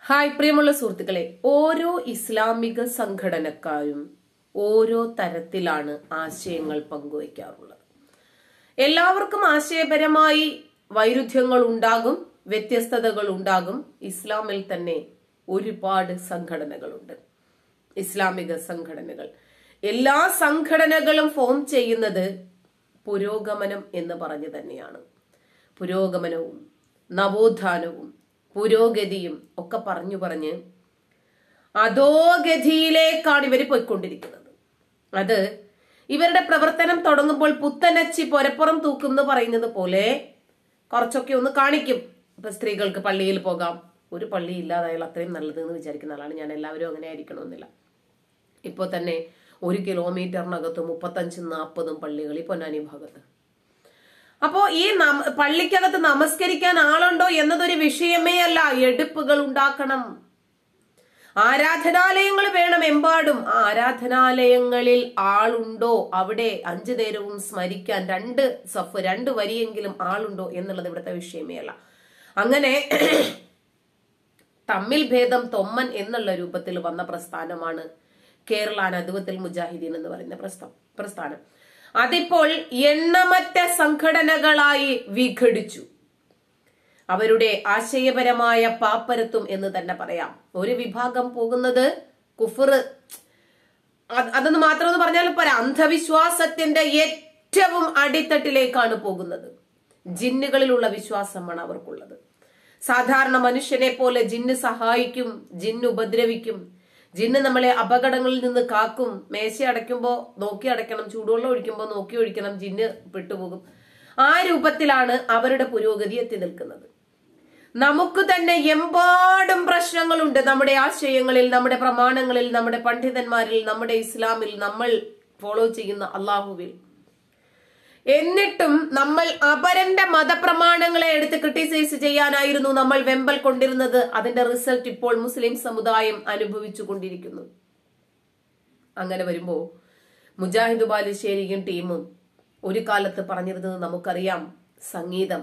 hi പ്രിയമുള്ള സുഹൃത്തുക്കളെ ഓരോ ഇസ്ലാമിക സംഘടനക്കാരും ഓരോ തരത്തിലാണ് ആശയങ്ങൾ പങ്കുവയ്ക്കാറുള്ളത് എല്ലാവർക്കും ആശയപരമായി വൈരുദ്ധ്യങ്ങൾ ഉണ്ടാകും വ്യത്യസ്തതകൾ ഉണ്ടാകും ഇസ്ലാമിൽ തന്നെ ഒരുപാട് സംഘടനകളുണ്ട് ഇസ്ലാമിക സംഘടനകൾ എല്ലാ സംഘടനകളും ഫോം ചെയ്യുന്നത് പുരോഗമനം എന്ന് പറഞ്ഞു തന്നെയാണ് പുരോഗമനവും നവോത്ഥാനവും പുരോഗതിയും ഒക്കെ പറഞ്ഞു പറഞ്ഞ് അധോഗതിയിലേക്കാണ് ഇവർ പോയിക്കൊണ്ടിരിക്കുന്നത് അത് ഇവരുടെ പ്രവർത്തനം തുടങ്ങുമ്പോൾ പുത്തനച്ചി പൊരപ്പുറം തൂക്കും എന്ന് പറയുന്നത് പോലെ കുറച്ചൊക്കെ ഒന്ന് കാണിക്കും ഇപ്പൊ സ്ത്രീകൾക്ക് പള്ളിയിൽ പോകാം ഒരു പള്ളി ഇല്ലാതായാൽ അത്രയും നല്ലത് എന്ന് വിചാരിക്കുന്ന ആളാണ് ഞാൻ എല്ലാവരും അങ്ങനെ ആയിരിക്കണമെന്നില്ല ഇപ്പോൾ തന്നെ ഒരു കിലോമീറ്ററിനകത്ത് മുപ്പത്തഞ്ചും നാൽപ്പതും പള്ളികൾ ഈ പൊന്നാനി ഭാഗത്ത് അപ്പോ ഈ നമ- പള്ളിക്കകത്ത് നമസ്കരിക്കാൻ ആളുണ്ടോ എന്നതൊരു വിഷയമേ അല്ല എടുപ്പുകൾ ഉണ്ടാക്കണം ആരാധനാലയങ്ങൾ വേണം എമ്പാടും ആ ആരാധനാലയങ്ങളിൽ ആളുണ്ടോ അവിടെ അഞ്ചു നേരവും സ്മരിക്കാൻ രണ്ട് സഫ് രണ്ട് വരിയെങ്കിലും ആളുണ്ടോ എന്നുള്ളത് ഇവിടുത്തെ വിഷയമേ അല്ല അങ്ങനെ തമ്മിൽ ഭേദം തൊമ്മൻ എന്നുള്ള രൂപത്തിൽ വന്ന പ്രസ്ഥാനമാണ് കേരള നദുവത്തിൽ മുജാഹിദീൻ എന്ന് പറയുന്ന പ്രസ്ഥാ പ്രസ്ഥാനം അതിപ്പോൾ എണ്ണമറ്റ സംഘടനകളായി വിഘടിച്ചു അവരുടെ ആശയപരമായ പാപ്പരത്വം എന്ന് തന്നെ പറയാം ഒരു വിഭാഗം പോകുന്നത് കുഫർ അതൊന്ന് മാത്രം എന്ന് പറഞ്ഞാൽ പോരാ അന്ധവിശ്വാസത്തിന്റെ ഏറ്റവും അടിത്തട്ടിലേക്കാണ് പോകുന്നത് ജിന്നുകളിലുള്ള വിശ്വാസമാണ് അവർക്കുള്ളത് സാധാരണ മനുഷ്യനെ പോലെ ജിന്ന് സഹായിക്കും ജിന്ന് ഉപദ്രവിക്കും ജിന്ന് നമ്മളെ അപകടങ്ങളിൽ നിന്ന് കാക്കും മേശ അടയ്ക്കുമ്പോ നോക്കി അടയ്ക്കണം ചൂടുവെള്ളം ഒഴിക്കുമ്പോൾ നോക്കി ഒഴിക്കണം ജിന്ന് പെട്ടുപോകും ആ രൂപത്തിലാണ് അവരുടെ പുരോഗതി എത്തി നിൽക്കുന്നത് നമുക്ക് തന്നെ എമ്പാടും പ്രശ്നങ്ങളുണ്ട് നമ്മുടെ ആശയങ്ങളിൽ നമ്മുടെ പ്രമാണങ്ങളിൽ നമ്മുടെ പണ്ഡിതന്മാരിൽ നമ്മുടെ ഇസ്ലാമിൽ നമ്മൾ ഫോളോ ചെയ്യുന്ന അള്ളാഹുവിൽ എന്നിട്ടും നമ്മൾ അപരന്റെ മതപ്രമാണങ്ങളെ എടുത്ത് ക്രിട്ടിസൈസ് ചെയ്യാനായിരുന്നു നമ്മൾ വെമ്പൽ കൊണ്ടിരുന്നത് അതിന്റെ റിസൾട്ട് ഇപ്പോൾ മുസ്ലിം സമുദായം അനുഭവിച്ചു കൊണ്ടിരിക്കുന്നു അങ്ങനെ വരുമ്പോ മുജാഹിദ് ബാലുശ്ശേരിയും ടീമും ഒരു കാലത്ത് പറഞ്ഞിരുന്നത് നമുക്കറിയാം സംഗീതം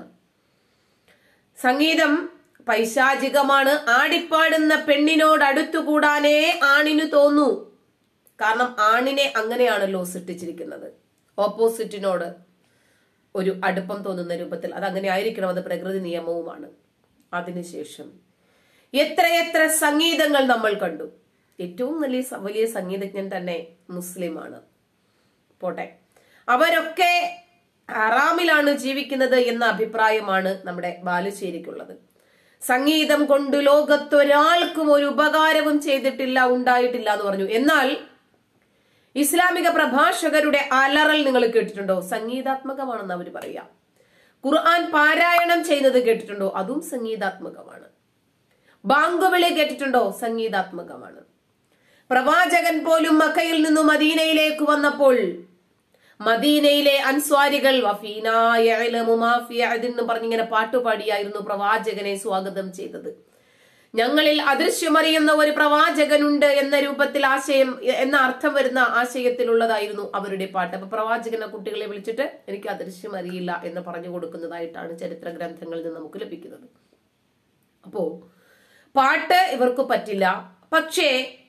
സംഗീതം പൈശാചികമാണ് ആടിപ്പാടുന്ന പെണ്ണിനോട് അടുത്തുകൂടാനേ ആണിനു തോന്നൂ കാരണം ആണിനെ അങ്ങനെയാണല്ലോ സൃഷ്ടിച്ചിരിക്കുന്നത് ഓപ്പോസിറ്റിനോട് ഒരു അടുപ്പം തോന്നുന്ന രൂപത്തിൽ അത് അങ്ങനെ ആയിരിക്കണം അത് പ്രകൃതി നിയമവുമാണ് അതിനുശേഷം എത്രയെത്ര സംഗീതങ്ങൾ നമ്മൾ കണ്ടു ഏറ്റവും വലിയ സ- വലിയ സംഗീതജ്ഞൻ തന്നെ മുസ്ലിമാണ് പോട്ടെ അവരൊക്കെ ഹറാമിലാണ് ജീവിക്കുന്നത് എന്ന അഭിപ്രായമാണ് നമ്മുടെ ബാലുശ്ശേരിക്കുള്ളത് സംഗീതം കൊണ്ട് ലോകത്തൊരാൾക്കും ഒരു ഉപകാരവും ചെയ്തിട്ടില്ല ഉണ്ടായിട്ടില്ല എന്ന് പറഞ്ഞു എന്നാൽ ഇസ്ലാമിക പ്രഭാഷകരുടെ അലറൽ നിങ്ങൾ കേട്ടിട്ടുണ്ടോ സംഗീതാത്മകമാണെന്ന് അവർ പറയാം ഖുർആൻ പാരായണം ചെയ്യുന്നത് കേട്ടിട്ടുണ്ടോ അതും സംഗീതാത്മകമാണ് ബാങ്കുവിളി കേട്ടിട്ടുണ്ടോ സംഗീതാത്മകമാണ് പ്രവാചകൻ പോലും മക്കയിൽ നിന്നും മദീനയിലേക്ക് വന്നപ്പോൾ മദീനയിലെ അൻസ്വാരികൾ വഫീനാ യഅലമു മാ ഫീ അദിൻ എന്ന് പറഞ്ഞിങ്ങനെ പാട്ടുപാടിയായിരുന്നു പ്രവാചകനെ സ്വാഗതം ചെയ്തത് ഞങ്ങളിൽ അദൃശ്യമറിയുന്ന ഒരു പ്രവാചകനുണ്ട് എന്ന രൂപത്തിൽ ആശയം എന്ന അർത്ഥം വരുന്ന ആശയത്തിലുള്ളതായിരുന്നു അവരുടെ പാട്ട് അപ്പൊ പ്രവാചകനെ കുട്ടികളെ വിളിച്ചിട്ട് എനിക്ക് അദൃശ്യം അറിയില്ല എന്ന് പറഞ്ഞു കൊടുക്കുന്നതായിട്ടാണ് ചരിത്ര ഗ്രന്ഥങ്ങളിൽ നിന്ന് നമുക്ക് ലഭിക്കുന്നത് അപ്പോ പാട്ട് ഇവർക്ക് പറ്റില്ല പക്ഷേ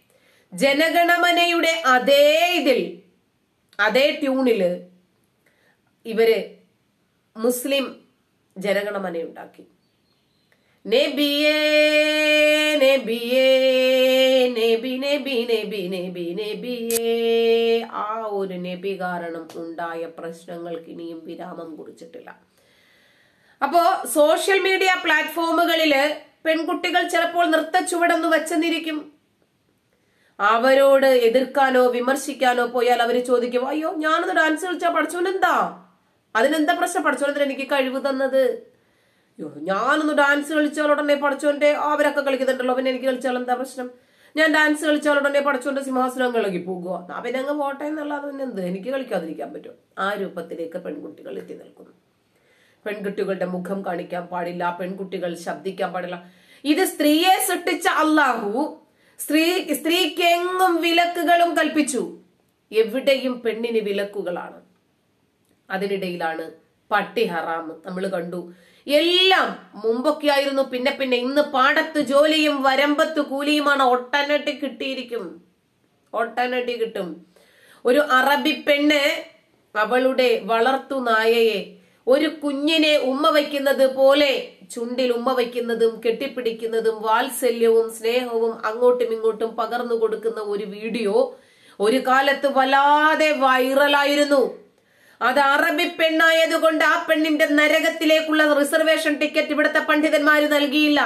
ജനഗണമനയുടെ അതേ ഇതിൽ അതേ ട്യൂണില് ഇവര് മുസ്ലിം ജനഗണമന ഉണ്ടാക്കി നബിയേ നബിയേ നബി നബി നബി നബി നബിയേ ആ ഒരു നബി കാരണം ഉണ്ടായ പ്രശ്നങ്ങൾക്ക് ഇനിയും വിരാമം കുറിച്ചിട്ടില്ല അപ്പോ സോഷ്യൽ മീഡിയ പ്ലാറ്റ്ഫോമുകളില് പെൺകുട്ടികൾ ചിലപ്പോൾ നൃത്ത ചുവടൊന്ന് വെച്ചെന്നിരിക്കും അവരോട് എതിർക്കാനോ വിമർശിക്കാനോ പോയാൽ അവർ ചോദിക്കും അയ്യോ ഞാനൊന്ന് ഡാൻസ് കളിച്ചാ പഠിച്ചോനെന്താ അതിനെന്താ പ്രശ്നം പഠിച്ചോനെന്താ എനിക്ക് കഴിവ് തന്നത് അയ്യോ ഞാനൊന്ന് ഡാൻസ് കളിച്ചാൽ ഉടനെ പഠിച്ചോന്റെ ആ, അവരൊക്കെ കളിക്കുന്നുണ്ടല്ലോ പിന്നെ എനിക്ക് കളിച്ചാൽ എന്താ പ്രശ്നം ഞാൻ ഡാൻസ് കളിച്ചാൽ ഉടനെ പഠിച്ചോന്റെ സിംഹാസനം കളകി പോകുക അവൻ അങ്ങ് പോട്ടെ എന്നുള്ളത് പിന്നെ എന്ത് എനിക്ക് കളിക്കാതിരിക്കാൻ പറ്റും ആ രൂപത്തിലേക്ക് പെൺകുട്ടികൾ എത്തി നിൽക്കുന്നു പെൺകുട്ടികളുടെ മുഖം കാണിക്കാൻ പാടില്ല പെൺകുട്ടികൾ ശബ്ദിക്കാൻ പാടില്ല ഇത് സ്ത്രീയെ സൃഷ്ടിച്ച അള്ളാഹു സ്ത്രീ സ്ത്രീക്ക് എങ്ങും വിലക്കുകളും കൽപ്പിച്ചു എവിടെയും പെണ്ണിന് വിലക്കുകളാണ് അതിനിടയിലാണ് പട്ടി ഹറാം നമ്മൾ കണ്ടു എല്ലാം മുമ്പൊക്കെ ആയിരുന്നു പിന്നെ പിന്നെ ഇന്ന് പാടത്ത് ജോലിയും വരമ്പത്ത് കൂലിയുമാണ് ഒട്ടനട്ടി കിട്ടിയിരിക്കും ഒട്ടനട്ടി കിട്ടും ഒരു അറബി പെണ്ണ് അവളുടെ വളർത്തു നായയെ ഒരു കുഞ്ഞിനെ ഉമ്മ വയ്ക്കുന്നത് പോലെ ചുണ്ടിൽ ഉമ്മ വയ്ക്കുന്നതും കെട്ടിപ്പിടിക്കുന്നതും വാത്സല്യവും സ്നേഹവും അങ്ങോട്ടും ഇങ്ങോട്ടും പകർന്നു കൊടുക്കുന്ന ഒരു വീഡിയോ ഒരു കാലത്ത് വല്ലാതെ വൈറലായിരുന്നു അത് അറബി പെണ്ണായതുകൊണ്ട് ആ പെണ്ണിന്റെ നരകത്തിലേക്കുള്ള റിസർവേഷൻ ടിക്കറ്റ് ഇവിടുത്തെ പണ്ഡിതന്മാര് നൽകിയില്ല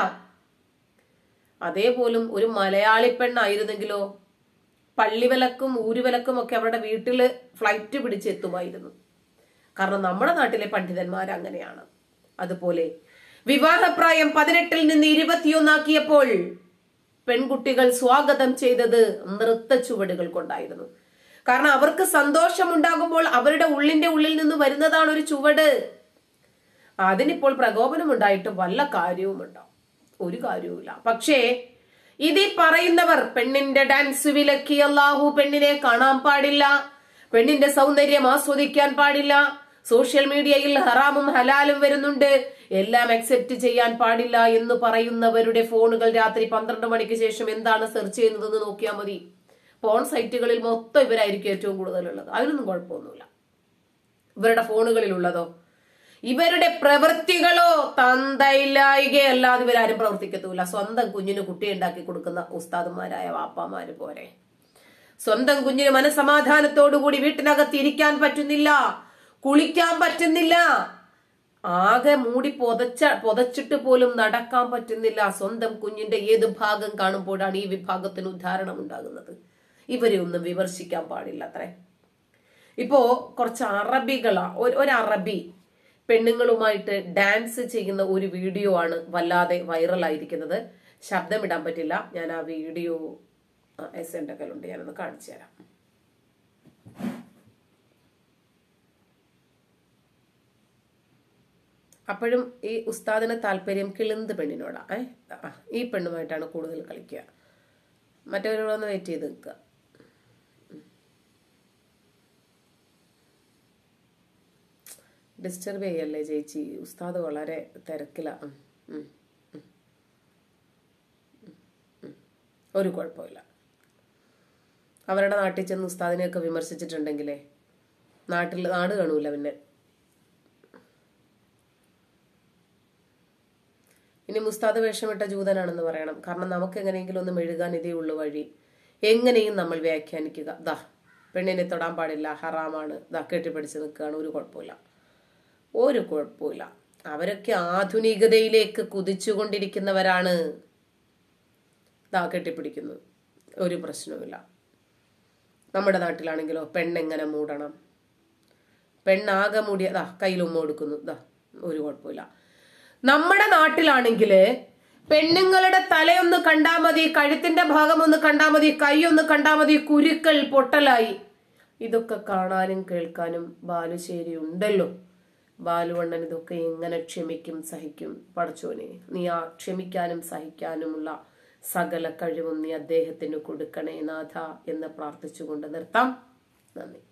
അതേപോലും ഒരു മലയാളി പെണ്ണായിരുന്നെങ്കിലോ പള്ളിവിലക്കും ഊരുവിലക്കും ഒക്കെ അവരുടെ വീട്ടില് ഫ്ലൈറ്റ് പിടിച്ചെത്തുമായിരുന്നു കാരണം നമ്മുടെ നാട്ടിലെ പണ്ഡിതന്മാർ അങ്ങനെയാണ് അതുപോലെ വിവാഹപ്രായം പതിനെട്ടിൽ നിന്ന് ഇരുപത്തിയൊന്നാക്കിയപ്പോൾ പെൺകുട്ടികൾ സ്വാഗതം ചെയ്തത് നൃത്ത ചുവടുകൾ കൊണ്ടായിരുന്നു കാരണം അവർക്ക് സന്തോഷമുണ്ടാകുമ്പോൾ അവരുടെ ഉള്ളിന്റെ ഉള്ളിൽ നിന്ന് വരുന്നതാണ് ഒരു ചുവട് അതിനിപ്പോൾ പ്രകോപനമുണ്ടായിട്ട് വല്ല കാര്യവുമുണ്ടോ ഒരു കാര്യവുമില്ല പക്ഷേ ഇതീ പറയുന്നവർ പെണ്ണിന്റെ ഡാൻസ് വിലക്കി അല്ലാഹു പെണ്ണിനെ കാണാൻ പാടില്ല പെണ്ണിന്റെ സൗന്ദര്യം ആസ്വദിക്കാൻ പാടില്ല സോഷ്യൽ മീഡിയയിൽ ഹറാമും ഹലാലും വരുന്നുണ്ട് എല്ലാം അക്സെപ്റ്റ് ചെയ്യാൻ പാടില്ല എന്ന് പറയുന്നവരുടെ ഫോണുകൾ രാത്രി പന്ത്രണ്ട് മണിക്ക് ശേഷം എന്താണ് സെർച്ച് ചെയ്യുന്നതെന്ന് നോക്കിയാൽ മതി ഫോൺ സൈറ്റുകളിൽ മൊത്തം ഇവരായിരിക്കും ഏറ്റവും കൂടുതലുള്ളത് അതിനൊന്നും കുഴപ്പമൊന്നുമില്ല ഇവരുടെ ഫോണുകളിലുള്ളതോ ഇവരുടെ പ്രവൃത്തികളോ തന്തയില്ലായികയല്ലാതെ ഇവരാരും പ്രവർത്തിക്കത്തൂല സ്വന്തം കുഞ്ഞിന് കുട്ടി ഉണ്ടാക്കി കൊടുക്കുന്ന ഉസ്താദുമാരായ വാപ്പാമാര് പോരെ സ്വന്തം കുഞ്ഞിന് മനസമാധാനത്തോടുകൂടി വീട്ടിനകത്ത് ഇരിക്കാൻ പറ്റുന്നില്ല കുളിക്കാൻ പറ്റുന്നില്ല ആകെ മൂടി പൊതച്ച പൊതച്ചിട്ട് പോലും നടക്കാൻ പറ്റുന്നില്ല സ്വന്തം കുഞ്ഞിന്റെ ഏത് ഭാഗം കാണുമ്പോഴാണ് ഈ വിഭാഗത്തിന് ഉദ്ധാരണം ഉണ്ടാകുന്നത് ഇവരെ ഒന്നും വിമർശിക്കാൻ പാടില്ല അത്രേ ഇപ്പോ കുറച്ച് അറബികളാ ഒരു ഒരു അറബി പെണ്ണുങ്ങളുമായിട്ട് ഡാൻസ് ചെയ്യുന്ന ഒരു വീഡിയോ ആണ് വല്ലാതെ വൈറലായിരിക്കുന്നത് ശബ്ദമിടാൻ പറ്റില്ല ഞാൻ ആ വീഡിയോ എസ് എൻ്റെ കയ്യിലുണ്ട് ഞാനൊന്ന് കാണിച്ചു തരാം അപ്പോഴും ഈ ഉസ്താദിന് താല്പര്യം കിളിന്ത് പെണ്ണിനോടാ ഏ ആ, ഈ പെണ്ണുമായിട്ടാണ് കൂടുതൽ കളിക്കുക മറ്റവരോടൊന്ന് വെയിറ്റ് ചെയ്ത് നിൽക്കുക ഡിസ്റ്റർബ് ചെയ്യല്ലേ ചേച്ചി ഉസ്താദ് വളരെ തിരക്കില ഒരു കുഴപ്പമില്ല അവരുടെ നാട്ടിൽ ചെന്ന് ഉസ്താദിനെയൊക്കെ വിമർശിച്ചിട്ടുണ്ടെങ്കിലേ നാട്ടിൽ നാട് കാണൂല പിന്നെ ഇനി മുസ്താദ് വേഷമിട്ട ജൂതനാണെന്ന് പറയണം കാരണം നമുക്ക് എങ്ങനെയെങ്കിലും ഒന്ന് മെഴുകാൻ ഇതേ ഉള്ളു വഴി എങ്ങനെയും നമ്മൾ വ്യാഖ്യാനിക്കുക ദാ പെണ്ണിനെ തൊടാൻ പാടില്ല ഹറാമാണ് ദാ കെട്ടിപ്പിടിച്ച് നിൽക്കുകയാണ് ഒരു കുഴപ്പമില്ല ഒരു കുഴപ്പമില്ല അവരൊക്കെ ആധുനികതയിലേക്ക് കുതിച്ചുകൊണ്ടിരിക്കുന്നവരാണ് ദാ കെട്ടിപ്പിടിക്കുന്നു ഒരു പ്രശ്നവുമില്ല നമ്മുടെ നാട്ടിലാണെങ്കിലോ പെണ്ണെങ്ങനെ മൂടണം പെണ്ണാകെ മൂടിയ ദാ കയ്യിൽ ഉമ്മ കൊടുക്കുന്നു ദാ ഒരു കുഴപ്പമില്ല നമ്മുടെ നാട്ടിലാണെങ്കിൽ പെണ്ണുങ്ങളുടെ തലയൊന്ന് കണ്ടാ മതി കഴുത്തിന്റെ ഭാഗം ഒന്ന് കണ്ടാ മതി കൈ ഒന്ന് കണ്ടാ മതി കുരുക്കൾ പൊട്ടലായി ഇതൊക്കെ കാണാനും കേൾക്കാനും ബാലുശ്ശേരി ഉണ്ടല്ലോ ബാലുവണ്ണൻ ഇതൊക്കെ എങ്ങനെ ക്ഷമിക്കും സഹിക്കും പടച്ചോനെ നീ ആ ക്ഷമിക്കാനും സഹിക്കാനുമുള്ള സകല കഴിവും നീ അദ്ദേഹത്തിന് കൊടുക്കണേ നാഥ എന്ന് പ്രാർത്ഥിച്ചുകൊണ്ട് നിർത്താം നന്ദി